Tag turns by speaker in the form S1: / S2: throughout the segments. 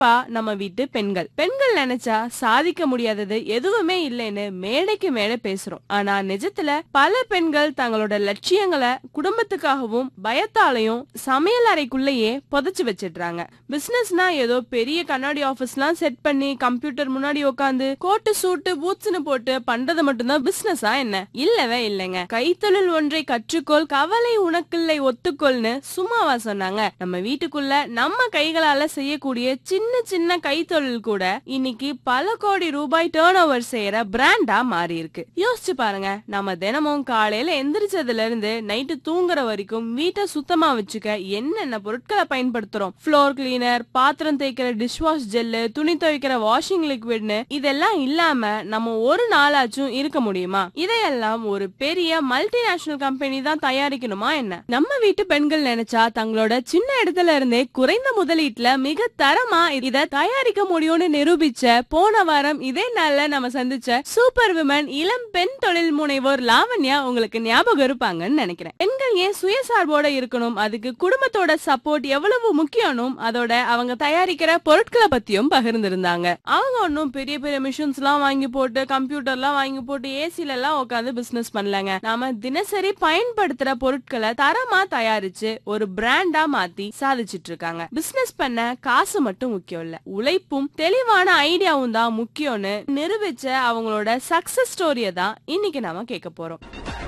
S1: குறிப்பா நம்ம வீட்டு பெண்கள் பெண்கள் நினைச்சா சாதிக்க முடியாதது எதுவுமே இல்லைன்னு மேடைக்கு மேடை பேசுறோம் ஆனா நிஜத்துல பல பெண்கள் தங்களோட லட்சியங்களை குடும்பத்துக்காகவும் பயத்தாலையும் சமையல் அறைக்குள்ளேயே புதைச்சு வச்சிடுறாங்க பிசினஸ்னா ஏதோ பெரிய கண்ணாடி ஆபீஸ்லாம் செட் பண்ணி கம்ப்யூட்டர் முன்னாடி உட்காந்து கோட்டு சூட்டு பூட்ஸ்னு போட்டு பண்றது மட்டும்தான் பிசினஸா என்ன இல்லவே இல்லைங்க கைத்தொழில் ஒன்றை கற்றுக்கொள் கவலை உனக்கில்லை ஒத்துக்கொள்னு சும்மாவா சொன்னாங்க நம்ம வீட்டுக்குள்ள நம்ம கைகளால செய்யக்கூடிய சின்ன சின்ன கைத்தொழில் கூட இன்னைக்கு பல கோடி ரூபாய் டேர்ன் ஓவர் செய்யற பிராண்டா மாறி இருக்கு யோசிச்சு பாருங்க நம்ம தினமும் காலையில எந்திரிச்சதுல இருந்து நைட்டு தூங்குற வரைக்கும் வீட்டை சுத்தமா வச்சுக்க என்னென்ன பொருட்களை பயன்படுத்துறோம் ஃப்ளோர் கிளீனர் பாத்திரம் தேய்க்கிற டிஷ்வாஷ் ஜெல்லு துணி துவைக்கிற வாஷிங் லிக்விட்னு இதெல்லாம் இல்லாம நம்ம ஒரு நாளாச்சும் இருக்க முடியுமா இதையெல்லாம் ஒரு பெரிய மல்டிநேஷனல் கம்பெனி தான் தயாரிக்கணுமா என்ன நம்ம வீட்டு பெண்கள் நினைச்சா தங்களோட சின்ன இடத்துல இருந்தே குறைந்த முதலீட்டுல மிக தரமா இத தயாரிக்க முடியும்னு நிரூபிச்ச போன வாரம் இதே நாள்ல நம்ம சந்திச்ச சூப்பர் விமன் இளம் பெண் தொழில் முனைவோர் லாவண்யா உங்களுக்கு ஞாபகம் இருப்பாங்கன்னு நினைக்கிறேன் பெண்கள் ஏன் சுயசார்போட இருக்கணும் அதுக்கு குடும்பத்தோட சப்போர்ட் எவ்வளவு முக்கியனும் அதோட அவங்க தயாரிக்கிற பொருட்களை பத்தியும் பகிர்ந்திருந்தாங்க அவங்க ஒன்னும் பெரிய பெரிய மிஷின்ஸ் எல்லாம் வாங்கி போட்டு கம்ப்யூட்டர் எல்லாம் வாங்கி போட்டு ஏசில எல்லாம் உட்காந்து பிசினஸ் பண்ணலங்க நாம தினசரி பயன்படுத்துற பொருட்களை தரமா தயாரிச்சு ஒரு பிராண்டா மாத்தி சாதிச்சிட்டு இருக்காங்க பிசினஸ் பண்ண காசு மட்டும் முக்கியம் இல்ல உழைப்பும் தெளிவான ஐடியாவும் தான் முக்கியம்னு நிரூபிச்ச அவங்களோட சக்சஸ் ஸ்டோரிய தான் இன்னைக்கு நாம கேட்க போறோம்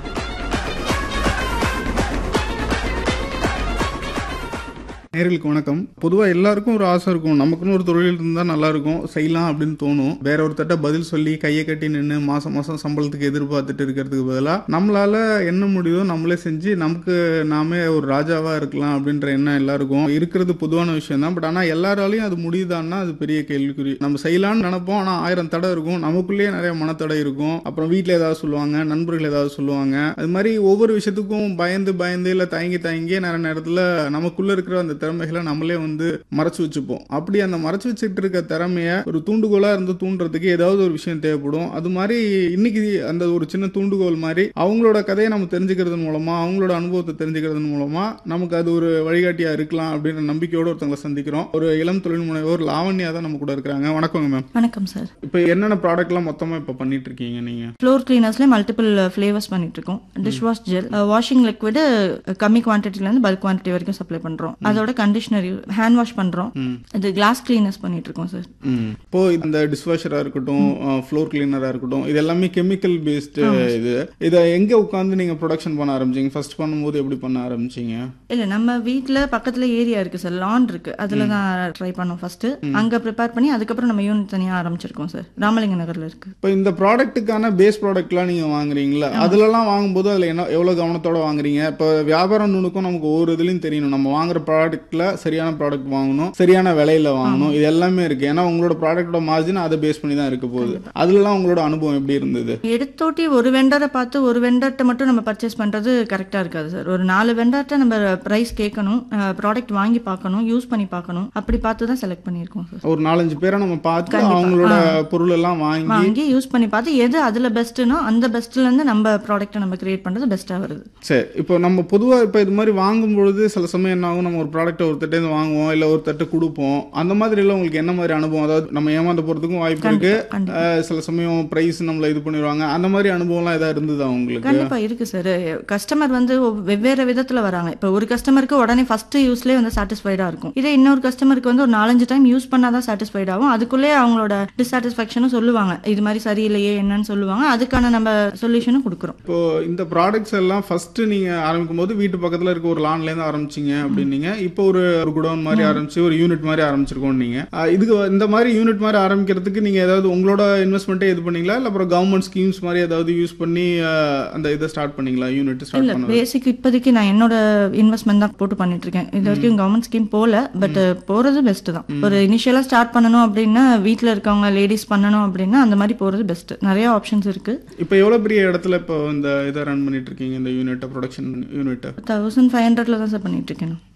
S2: நேர்களுக்கு வணக்கம் பொதுவாக எல்லாருக்கும் ஒரு ஆசை இருக்கும் நமக்குன்னு ஒரு தொழில் இருந்தால் நல்லா இருக்கும் செய்யலாம் அப்படின்னு தோணும் வேற ஒருத்தட்ட பதில் சொல்லி கையை கட்டி நின்று மாசம் மாசம் சம்பளத்துக்கு எதிர்பார்த்துட்டு இருக்கிறதுக்கு பதிலாக நம்மளால என்ன முடியுதோ நம்மளே செஞ்சு நமக்கு நாமே ஒரு ராஜாவா இருக்கலாம் அப்படின்ற எண்ணம் எல்லாருக்கும் இருக்கிறது பொதுவான விஷயம் தான் பட் ஆனால் எல்லாராலையும் அது முடியுதான்னா அது பெரிய கேள்விக்குறி நம்ம செய்யலாம்னு நினைப்போம் ஆனால் ஆயிரம் தடை இருக்கும் நமக்குள்ளேயே நிறைய மனத்தடை இருக்கும் அப்புறம் வீட்டில் ஏதாவது சொல்லுவாங்க நண்பர்கள் ஏதாவது சொல்லுவாங்க அது மாதிரி ஒவ்வொரு விஷயத்துக்கும் பயந்து பயந்து இல்லை தயங்கி தயங்கி நிறைய நேரத்தில் நமக்குள்ள இருக்கிற அந்த திறமைகளை நம்மளே வந்து மறைச்சு வச்சுப்போம் அப்படி அந்த மறைச்சு வச்சுட்டு இருக்க திறமைய ஒரு தூண்டுகோலா இருந்து தூண்டுறதுக்கு ஏதாவது ஒரு விஷயம் தேவைப்படும் அது மாதிரி இன்னைக்கு அந்த ஒரு சின்ன தூண்டுகோல் மாதிரி அவங்களோட கதையை நம்ம தெரிஞ்சுக்கிறது மூலமா அவங்களோட அனுபவத்தை தெரிஞ்சுக்கிறது மூலமா நமக்கு அது ஒரு வழிகாட்டியா இருக்கலாம் அப்படின்ற நம்பிக்கையோட ஒருத்தவங்களை சந்திக்கிறோம் ஒரு இளம் தொழில் முனைவோர் லாவண்யா தான் நம்ம கூட இருக்கிறாங்க வணக்கங்க மேம்
S3: வணக்கம் சார்
S2: இப்போ என்னென்ன ப்ராடக்ட்லாம் மொத்தமா இப்போ பண்ணிட்டு இருக்கீங்க நீங்க
S3: ஃப்ளோர் கிளீனர்ஸ்லேயே மல்டிபிள் ஃப்ளேவர்ஸ் பண்ணிட்டு இருக்கோம் dish wash gel washing liquid கம்மி குவான்டிட்டிலேருந்து பல்க் குவான்டிட்டி வரைக்கும் சப்ளை பண்றோம் அதோட கண்டிஷனர் ஹேண்ட் வாஷ் பண்றோம் இது கிளாஸ் கிளீனர்ஸ் பண்ணிட்டு இருக்கோம் சார்
S2: ம். இப்போ இந்த டிஷ்வாஷரா இருக்கட்டும் ஃப்ளோர் கிளீனரா இருக்கட்டும் இது எல்லாமே கெமிக்கல் பேஸ்டு இது இதை எங்க உட்காந்து நீங்க ப்ரொடக்ஷன் பண்ண ஆரம்பிச்சீங்க ஃபர்ஸ்ட் பண்ணும்போது எப்படி பண்ண ஆரம்பிச்சீங்க
S3: இல்ல நம்ம வீட்ல பக்கத்துல ஏரியா இருக்கு சார் லான் இருக்கு அதுல தான் ட்ரை பண்ணோம் ஃபர்ஸ்ட் அங்க ப்ரிப்பேர் பண்ணி அதுக்கப்புறம் நம்ம யூனிட் தனியா ஆரம்பிச்சிருக்கோம் சார் ராமலிங்க நகர்ல இருக்கு
S2: இப்போ இந்த ப்ராடக்ட்டுக்கான பேஸ் ப்ராடக்ட்லாம் நீங்க வாங்குறீங்களா அதுலலாம் வாங்கும்போது அதுல என்ன எவ்வளவு கவனத்தோட வாங்குறீங்க இப்போ வியாபாரம் நுணுக்கும் நமக்கு ஒவ்வொரு இதுலயும் தெரியணும் நம்ம வாங்குற ப்ராடக்ட்ல சரியான ப்ராடக்ட் வாங்கணும் சரியான விலையில வாங்கணும் இது எல்லாமே இருக்கு ஏன்னா உங்களோட ப்ராடக்டோட மார்ஜின் அதை பேஸ் பண்ணி தான் இருக்க போகுது அதுலலாம் உங்களோட அனுபவம் எப்படி இருந்தது
S3: எடுத்தோட்டி ஒரு வெண்டரை பார்த்து ஒரு வெண்டர்ட்ட மட்டும் நம்ம பர்ச்சேஸ் பண்றது கரெக்டா இருக்காது சார் ஒரு நாலு வெண்டர்ட்ட நம்ம பிரைஸ் கேட்கணும் ப்ராடக்ட் வாங்கி பார்க்கணும் யூஸ் பண்ணி பார்க்கணும் அப்படி பார்த்து தான் செலக்ட் பண்ணியிருக்கோம் சார்
S2: ஒரு நாலஞ்சு பேரை நம்ம பார்த்து
S3: கண்டிப்பா.
S2: அவங்களோட பொருள் எல்லாம் வாங்கி
S3: வாங்கி யூஸ் பண்ணி பார்த்து எது அதுல பெஸ்ட்னோ அந்த பெஸ்ட்ல இருந்து நம்ம ப்ராடக்ட்டை நம்ம கிரியேட் பண்றது பெஸ்ட்டா வருது
S2: சரி இப்போ நம்ம பொதுவா இப்போ இது மாதிரி வாங்கும் பொழுது சில சமயம் என்ன ஆகும் நம்ம ஒரு ப்ராடக்ட்டை ஒருத்தட்டே இருந்து வாங்குவோம் இல்ல ஒருத்தட்ட கொடுப்போம் அந்த மாதிரி எல்லாம் உங்களுக்கு என்ன மாதிரி அனுபவம் அதாவது நம்ம ஏமாந்து போறதுக்கும் வாய்ப்பு இருக்கு
S3: கண்டிப்பா
S2: அஹ், சில சமயம் பிரைஸ் நம்மள இது பண்ணிடுவாங்க அந்த மாதிரி அனுபவம்லாம் ஏதாவது இருந்ததா உங்களுக்கு
S3: கண்டிப்பா இருக்கு சார் கஸ்டமர் வந்து ஒவ்- வெவ்வேறு விதத்துல வராங்க இப்போ ஒரு கஸ்டமருக்கு உடனே ஃபர்ஸ்ட் யூஸ்லேயே வந்து சாட்டிஸ்ஃபைடா இருக்கும் இதே இன்னொரு கஸ்டமருக்கு வந்து ஒரு நாலஞ்சு டைம் யூஸ் பண்ணாதான் சாட்டிஸ்ஃபைட் ஆகும் அதுக்குள்ளேயே அவங்களோட டிசாட்டிஸ்ஃபேக்ஷனும் சொல்லுவாங்க இது மாதிரி சரியில்லையே என்னன்னு சொல்லுவாங்க அதுக்கான நம்ம சொல்யூஷனும் கொடுக்குறோம்
S2: இப்போ இந்த ப்ராடக்ட்ஸ் எல்லாம் ஃபர்ஸ்ட் நீங்க ஆரம்பிக்கும் போது வீட்டு பக்கத்துல இருக்க ஒரு லான்ல இருந்து ஆரம்பிச்சீங்க அப்படின்னீங்க இப்போ ஒரு ஒரு குடோன் மாதிரி ஆரம்பிச்சு ஒரு யூனிட் மாதிரி ஆரம்பிச்சிருக்கோம் நீங்க அஹ், இதுக்கு இந்த மாதிரி யூனிட் மாதிரி ஆரம்பிக்கிறதுக்கு நீங்க ஏதாவது உங்களோட இன்வெஸ்ட்மெண்ட்டே இது பண்ணீங்களா இல்ல அப்புறம் கவர்மெண்ட் ஸ்கீம்ஸ் மாதிரி ஏதாவது யூஸ் பண்ணி அஹ், அந்த இதை ஸ்டார்ட் பண்ணீங்களா யூனிட் ஸ்டார்ட்
S3: இல்ல
S2: பண்ணது
S3: பேசிக் இப்போதைக்கு நான் என்னோட இன்வெஸ்ட்மெண்ட் தான் போட்டு பண்ணிட்டு இருக்கேன் இது வரைக்கும் கவர்மெண்ட் ஸ்கீம் போல பட் போறது பெஸ்ட் தான் ஒரு இனிஷியலா ஸ்டார்ட் பண்ணணும் அப்படின்னா வீட்ல இருக்கவங்க லேடிஸ் பண்ணணும் அப்படின்னா அந்த மாதிரி போறது பெஸ்ட் நிறைய ஆப்ஷன்ஸ் இருக்கு
S2: இப்போ எவ்வளவு பெரிய இடத்துல இப்போ இந்த இதை ரன் பண்ணிட்டு இருக்கீங்க இந்த யூனிட்டை ப்ரொடக்ஷன் யூனிட்டை
S3: தௌசண்ட் ஃபைவ் ஹண்ட்ரட்ல தான் சார் பண்ணிட்டு இருக்கேன் நான்.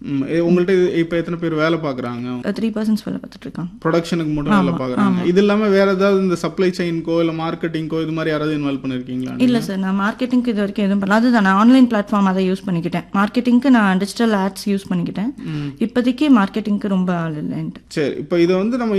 S2: உங்கள்ட்ட இது- இப்ப எத்தனை பேர் வேலை பாக்குறாங்க
S3: த்ரீ பர்சன்ஸ் வேலை பார்த்துட்டு இருக்காங்க
S2: ப்ரொடக்ஷனுக்கு மட்டும் வேலை பாக்குறாங்க இது இல்லாம வேற ஏதாவது இந்த சப்ளை செயின்க்கோ இல்ல மார்க்கெட்டிங்கோ இது மாதிரி யாராவது இன்வால்வ் பண்ணிருக்கீங்களா
S3: இல்ல சார் நான் மார்க்கெட்டிங்க்கு இது வரைக்கும் எதுவும் பண்ணல அதுதான் நான் ஆன்லைன் பிளாட்ஃபார்ம் அதை யூஸ் பண்ணிக்கிட்டேன் மார்க்கெட்டிங்க்கு நான் டிஜிட்டல் ஆட்ஸ் யூஸ் பண்ணிக்கிட்டேன் இப்போதைக்கு மார்க்கெட்டிங்க்கு ரொம்ப ஆள் இல்லைன்ட்டு
S2: சரி இப்போ இதை வந்து நம்ம